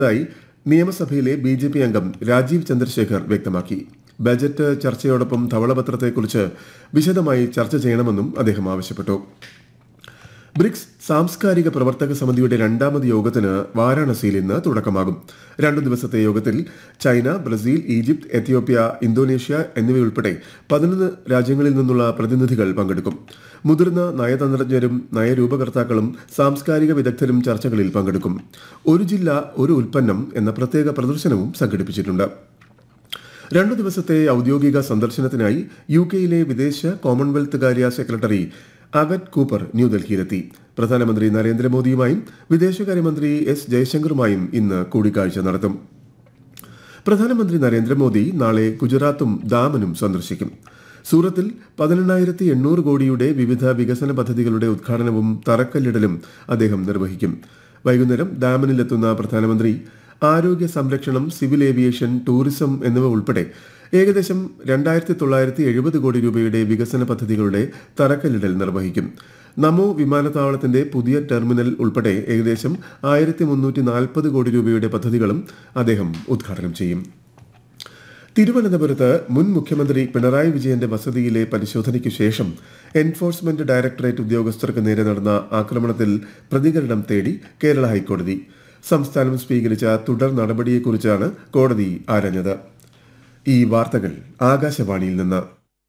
ായി നിയമസഭയിലെ B J P അംഗം രാജീവ് ചന്ദ്രശേഖർ വ്യക്തമാക്കി ബജറ്റ് ചർച്ചയോടൊപ്പം ധവളപത്രത്തെക്കുറിച്ച് വിശദമായി ചർച്ച ചെയ്യണമെന്നും അദ്ദേഹം ആവശ്യപ്പെട്ടു ബ്രിക്സ് സാംസ്കാരിക പ്രവർത്തക സമിതിയുടെ രണ്ടാമത് യോഗത്തിന് വാരാണസിയിൽ ഇന്ന് തുടക്കമാകും രണ്ടു ദിവസത്തെ യോഗത്തിൽ China Brazil Egypt Ethiopia Indonesia എന്നിവയുൾപ്പെടെ പതിനൊന്ന് രാജ്യങ്ങളിൽ നിന്നുള്ള പ്രതിനിധികൾ പങ്കെടുക്കും മുതിർന്ന നയതന്ത്രജ്ഞരും നയരൂപകർത്താക്കളും സാംസ്കാരിക വിദഗ്ധരും ചർച്ചകളിൽ പങ്കെടുക്കും ഒരു ജില്ല ഒരു ഉൽപ്പന്നം എന്ന പ്രത്യേക പ്രദർശനവും സംഘടിപ്പിച്ചിട്ടുണ്ട് രണ്ടു ദിവസത്തെ ഔദ്യോഗിക സന്ദർശനത്തിനായി യു കെയിലെ വിദേശ കോമൺവെൽത്ത് കാര്യ സെക്രട്ടറി അവറ്റ് കൂപ്പർ ന്യൂഡൽഹിയിലെത്തി പ്രധാനമന്ത്രി നരേന്ദ്രമോദിയുമായും വിദേശകാര്യമന്ത്രി എസ് ജയശങ്കറുമായും ഇന്ന് കൂടിക്കാഴ്ച നടത്തും പ്രധാനമന്ത്രി നരേന്ദ്രമോദി നാളെ ഗുജറാത്തും ദാമനും സന്ദർശിക്കും സൂറത്തിൽ പതിനെണ്ണായിരത്തി എണ്ണൂറ് കോടിയുടെ വിവിധ വികസന പദ്ധതികളുടെ ഉദ്ഘാടനവും തറക്കല്ലിടലും അദ്ദേഹം നിർവഹിക്കും വൈകുന്നേരം ഡാമനിലെത്തുന്ന പ്രധാനമന്ത്രി ആരോഗ്യ സംരക്ഷണം സിവിൽ ഏവിയേഷൻ ടൂറിസം എന്നിവ ഉൾപ്പെടെ ഏകദേശം രണ്ടായിരത്തി തൊള്ളായിരത്തി എഴുപത് കോടി രൂപയുടെ വികസന പദ്ധതികളുടെ തറക്കല്ലിടൽ നിർവഹിക്കും നമോ വിമാനത്താവളത്തിന്റെ പുതിയ ടെർമിനൽ ഉൾപ്പെടെ ഏകദേശം ആയിരത്തി മുന്നൂറ്റി നാൽപ്പത് കോടി രൂപയുടെ പദ്ധതികളും അദ്ദേഹം ഉദ്ഘാടനം ചെയ്യും തിരുവനന്തപുരത്ത് മുൻ മുഖ്യമന്ത്രി പിണറായി വിജയന്റെ വസതിയിലെ പരിശോധനയ്ക്ക് ശേഷം എൻഫോഴ്സ്മെന്റ് ഡയറക്ടറേറ്റ് ഉദ്യോഗസ്ഥർക്ക് നേരെ നടന്ന ആക്രമണത്തിൽ പ്രതികരണം തേടി കേരള ഹൈക്കോടതി സംസ്ഥാനം സ്വീകരിച്ച തുടർ നടപടിയെക്കുറിച്ചാണ് കോടതി ആരഞ്ഞത് ഈ വാർത്തകൾ ആകാശവാണിയിൽ നിന്ന്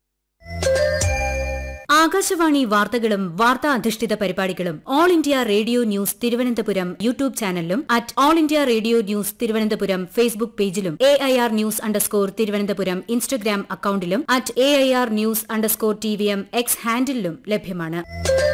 ആകാശവാണി വാർത്തകളും വാർത്താ അധിഷ്ഠിത പരിപാടികളും all India radio news Thiruvananthapuram YouTube ചാനലിലും at all India radio news Thiruvananthapuram Facebook പേജിലും A I R news underscore Thiruvananthapuram Instagram അക്കൌണ്ടിലും at A I R news underscore T V M X ഹാൻഡിലും ലഭ്യമാണ്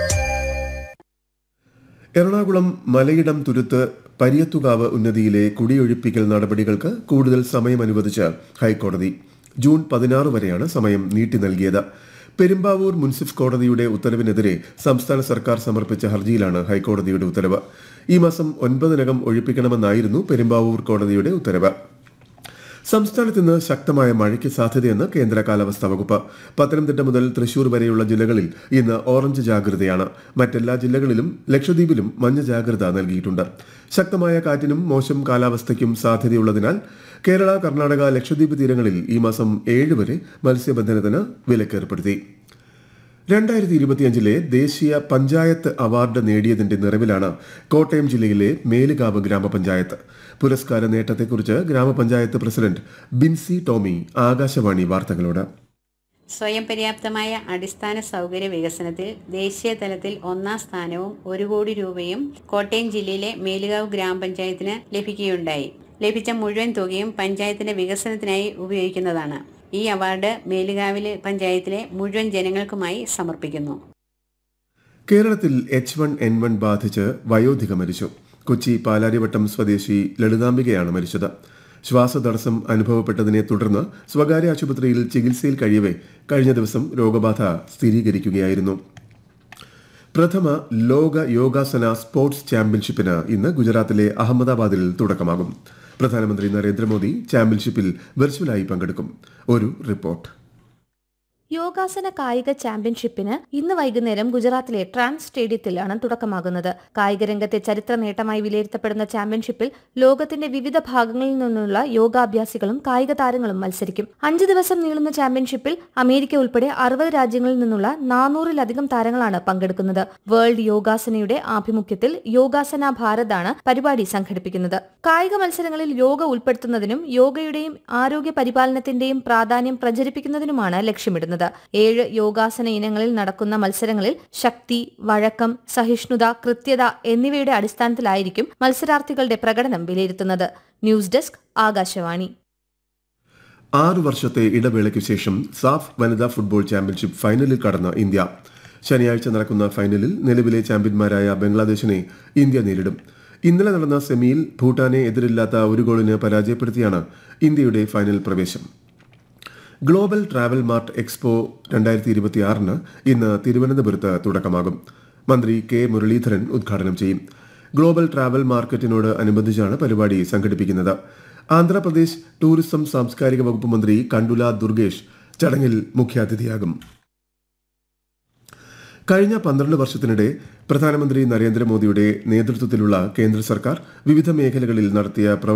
എറണാകുളം മലയിടം തുരുത്ത് പരിയത്തുകാവ് ഉന്നതിയിലെ കുടിയൊഴിപ്പിക്കൽ നടപടികൾക്ക് കൂടുതൽ സമയം അനുവദിച്ച് ഹൈക്കോടതി ജൂൺ പതിനാറ് വരെയാണ് സമയം നീട്ടി നൽകിയത് പെരുമ്പാവൂർ മുൻസിഫ് കോടതിയുടെ ഉത്തരവിനെതിരെ സംസ്ഥാന സർക്കാർ സമർപ്പിച്ച ഹർജിയിലാണ് ഹൈക്കോടതിയുടെ ഉത്തരവ് ഈ മാസം ഒൻപതിനകം ഒഴിപ്പിക്കണമെന്നായിരുന്നു പെരുമ്പാവൂർ കോടതിയുടെ ഉത്തരവ് സംസ്ഥാനത്ത് ഇന്ന് ശക്തമായ മഴയ്ക്ക് സാധ്യതയെന്ന് കേന്ദ്ര കാലാവസ്ഥാ വകുപ്പ് പത്തനംതിട്ട മുതൽ തൃശൂർ വരെയുള്ള ജില്ലകളിൽ ഇന്ന് ഓറഞ്ച് ജാഗ്രതയാണ് മറ്റെല്ലാ ജില്ലകളിലും ലക്ഷദ്വീപിലും മഞ്ഞ ജാഗ്രത നൽകിയിട്ടുണ്ട് ശക്തമായ കാറ്റിനും മോശം കാലാവസ്ഥയ്ക്കും സാധ്യതയുള്ളതിനാൽ കേരള കർണാടക ലക്ഷദ്വീപ് തീരങ്ങളിൽ ഈ മാസം ഏഴ് വരെ മത്സ്യബന്ധനത്തിന് വിലക്കേർപ്പെടുത്തി രണ്ടായിരത്തി ഇരുപത്തിയഞ്ചിലെ ദേശീയ പഞ്ചായത്ത് അവാർഡ് നേടിയതിന്റെ നിറവിലാണ് കോട്ടയം ജില്ലയിലെ മേലുകാവ് ഗ്രാമപഞ്ചായത്ത് പുരസ്കാര നേട്ടത്തെക്കുറിച്ച് ഗ്രാമപഞ്ചായത്ത് പ്രസിഡന്റ് ബിൻസി ടോമി ആകാശവാണി വാർത്തകളോട് സ്വയം പര്യാപ്തമായ അടിസ്ഥാന സൗകര്യ വികസനത്തിൽ ദേശീയ തലത്തിൽ ഒന്നാം സ്ഥാനവും ഒരു കോടി രൂപയും കോട്ടയം ജില്ലയിലെ മേലുകാവ് ഗ്രാമപഞ്ചായത്തിന് ലഭിക്കുകയുണ്ടായി ലഭിച്ച മുഴുവൻ തുകയും പഞ്ചായത്തിന്റെ വികസനത്തിനായി ഉപയോഗിക്കുന്നതാണ് ഈ അവാർഡ് മേലുകാവിലെ പഞ്ചായത്തിലെ മുഴുവൻ ജനങ്ങൾക്കുമായി സമർപ്പിക്കുന്നു കേരളത്തിൽ എച്ച് വൺ എൻ വൺ ബാധിച്ച് വയോധിക മരിച്ചു കൊച്ചി പാലാരിവട്ടം സ്വദേശി ലളിതാംബികയാണ് മരിച്ചത് ശ്വാസതടസ്സം അനുഭവപ്പെട്ടതിനെ തുടർന്ന് സ്വകാര്യ ആശുപത്രിയിൽ ചികിത്സയിൽ കഴിയവേ കഴിഞ്ഞ ദിവസം രോഗബാധ സ്ഥിരീകരിക്കുകയായിരുന്നു പ്രഥമ ലോക യോഗാസന സ്പോർട്സ് ചാമ്പ്യൻഷിപ്പിന് ഇന്ന് ഗുജറാത്തിലെ അഹമ്മദാബാദിൽ തുടക്കമാകും പ്രധാനമന്ത്രി നരേന്ദ്രമോദി ചാമ്പ്യൻഷിപ്പിൽ വെർച്വലായി പങ്കെടുക്കും ഒരു റിപ്പോർട്ട് യോഗാസന കായിക ചാമ്പ്യൻഷിപ്പിന് ഇന്ന് വൈകുന്നേരം ഗുജറാത്തിലെ ട്രാൻസ് സ്റ്റേഡിയത്തിലാണ് തുടക്കമാകുന്നത് കായിക രംഗത്തെ ചരിത്ര നേട്ടമായി വിലയിരുത്തപ്പെടുന്ന ചാമ്പ്യൻഷിപ്പിൽ ലോകത്തിന്റെ വിവിധ ഭാഗങ്ങളിൽ നിന്നുള്ള യോഗാഭ്യാസികളും കായിക താരങ്ങളും മത്സരിക്കും അഞ്ച് ദിവസം നീളുന്ന ചാമ്പ്യൻഷിപ്പിൽ അമേരിക്ക ഉൾപ്പെടെ അറുപത് രാജ്യങ്ങളിൽ നിന്നുള്ള നാനൂറിലധികം താരങ്ങളാണ് പങ്കെടുക്കുന്നത് വേൾഡ് യോഗാസനയുടെ ആഭിമുഖ്യത്തിൽ യോഗാസന ഭാരതാണ് പരിപാടി സംഘടിപ്പിക്കുന്നത് കായിക മത്സരങ്ങളിൽ യോഗ ഉൾപ്പെടുത്തുന്നതിനും യോഗയുടെയും ആരോഗ്യ പരിപാലനത്തിന്റെയും പ്രാധാന്യം പ്രചരിപ്പിക്കുന്നതിനുമാണ് ലക്ഷ്യമിടുന്നത് ഏഴ് യോഗാസന ഇനങ്ങളിൽ നടക്കുന്ന മത്സരങ്ങളിൽ ശക്തി വഴക്കം സഹിഷ്ണുത കൃത്യത എന്നിവയുടെ അടിസ്ഥാനത്തിലായിരിക്കും മത്സരാർത്ഥികളുടെ പ്രകടനം വിലയിരുത്തുന്നത് ന്യൂസ് ഡെസ്ക് ആകാശവാണി ആറു വർഷത്തെ ഇടവേളയ്ക്ക് ശേഷം സാഫ് വനിതാ ഫുട്ബോൾ ചാമ്പ്യൻഷിപ്പ് ഫൈനലിൽ കടന്ന ഇന്ത്യ ശനിയാഴ്ച നടക്കുന്ന ഫൈനലിൽ നിലവിലെ ചാമ്പ്യന്മാരായ ബംഗ്ലാദേശിനെ ഇന്ത്യ നേരിടും ഇന്നലെ നടന്ന സെമിയിൽ ഭൂട്ടാനെ എതിരില്ലാത്ത ഒരു ഗോളിന് പരാജയപ്പെടുത്തിയാണ് ഇന്ത്യയുടെ ഫൈനൽ പ്രവേശം ഗ്ലോബൽ ട്രാവൽ മാർട്ട് എക്സ്പോ രണ്ടായിരത്തി ഇരുപത്തിയാറിന് ഇന്ന് തിരുവനന്തപുരത്ത് തുടക്കമാകും മന്ത്രി കെ മുരളീധരൻ ഉദ്ഘാടനം ചെയ്യും ഗ്ലോബൽ ട്രാവൽ മാർക്കറ്റിനോട് അനുബന്ധിച്ചാണ് പരിപാടി സംഘടിപ്പിക്കുന്നത് ആന്ധ്രാപ്രദേശ് ടൂറിസം സാംസ്കാരിക വകുപ്പ് മന്ത്രി കണ്ടുല ദുർഗേഷ് ചടങ്ങിൽ മുഖ്യാതിഥിയാകും കഴിഞ്ഞ പന്ത്രണ്ട് വർഷത്തിനിടെ പ്രധാനമന്ത്രി നരേന്ദ്രമോദിയുടെ നേതൃത്വത്തിലുള്ള കേന്ദ്ര സർക്കാർ വിവിധ മേഖലകളിൽ നടത്തിയ